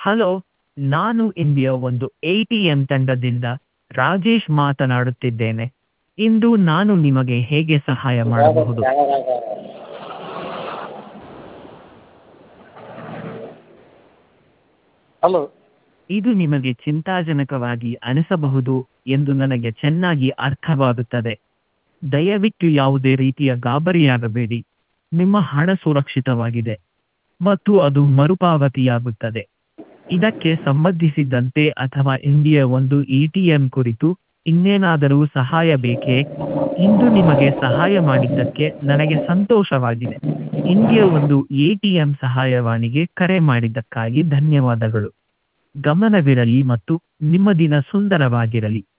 hello ನಾನು India ಒಂದು A T M ತಂಡದಿಂದ ರಾಜೇಶ್ ಮಾತನಾಡುತ್ತಿದ್ದೇನೆ ಇಂದು ನಾನು ನಿಮಗೆ ಹೇಗೆ ಸಹಾಯ ಮಾಡಬಹುದು ಹಲೋ ಇದು ನಿಮಗೆ ಚಿಂತಾಜನಕವಾಗಿ ಅನಿಸಬಹುದು ಎಂದು ನನಗೆ ಚೆನ್ನಾಗಿ ಅರ್ಥವಾಗುತ್ತದೆ ದಯವಿಟ್ಟು ಯಾವುದೇ ರೀತಿಯ ಗಾಬರಿಯಾಗಬೇಡಿ ನಿಮ್ಮ ಹಣ ಸುರಕ್ಷಿತವಾಗಿದೆ ಮತ್ತು ಅದು ಮರುಪಾವತಿಯಾಗುತ್ತದೆ ಇದಕ್ಕೆ ಸಂಬಂಧಿಸಿದಂತೆ ಅಥವಾ ಇಂಡಿಯಾ ಒಂದು ಎ ಟಿ ಎಂ ಕುರಿತು ಇನ್ನೇನಾದರೂ ಸಹಾಯ ಬೇಕೇ ಇಂದು ನಿಮಗೆ ಸಹಾಯ ಮಾಡಿದ್ದಕ್ಕೆ ನನಗೆ ಸಂತೋಷವಾಗಿದೆ ಇಂಡಿಯಾ ಒಂದು ಎ ಟಿ ಎಂ ಸಹಾಯವಾಣಿಗೆ ಕರೆ ಮಾಡಿದ್ದಕ್ಕಾಗಿ ಧನ್ಯವಾದಗಳು ಗಮನವಿರಲಿ ಮತ್ತು ನಿಮ್ಮ ದಿನ ಸುಂದರವಾಗಿರಲಿ